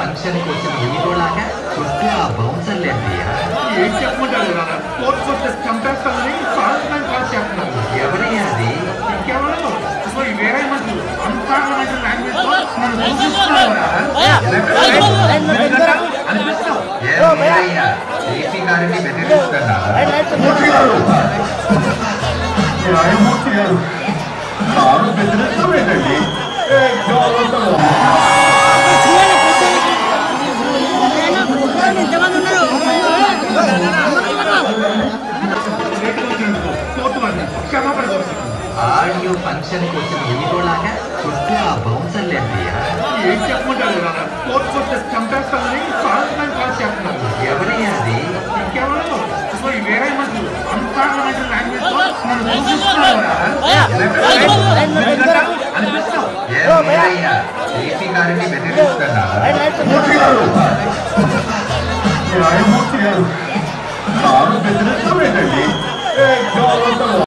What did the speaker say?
function కోసం ఎన్నికోలాగా చుట్టూ ఆ బౌన్సర్లేంటియా ఏం చెప్పమంటారు నాన్న కోర్టుకు వస్తే చంపేస్తామని సాయంత్రం కాల్ చేస్తున్నారు ఎవరయ్యా అది ఇంకెవరు సో ఈ వేరే మనుషులు అన్పార్లమెంటరీ లాంగ్వేజ్ తో నన్ను దూషిస్తున్నారు అనిపిస్తావు ఏ మీరయ్యా ఏపీ గారిని బెదిరిస్తున్నా మూర్తి గారు న్యాయమూర్తి గారు కారు బెదిరించడం ఏంటండి ఏ గౌరవం ఎంతమంది ఉన్నారు కోర్టు వారిని క్షమాపణ కోరుతున్నాను ఆడియో ఫంక్షన్ కోసం ఎన్నికోలాగా చుట్టూ ఆ బౌన్సర్లేంటియా ఏం చెప్పమంటారు నాన్న కోర్టుకు వస్తే చంపేస్తామని సాయంత్రం కాల్ చేస్తున్నారు ఎవరయ్యా అది ఇంకెవరు సో ఈ వేరే మనుషులు అన్పార్లమెంటరీ లాంగ్వేజ్ తో నన్ను దూషిస్తున్నారు అనిపిస్తావు ఏ మీరయ్యా ఏపీ గారిని బెదిరిస్తున్నా మూర్తి గారు న్యాయమూర్తి గారు కారు బెదిరించడం ఏంటండి ఏ గౌరవం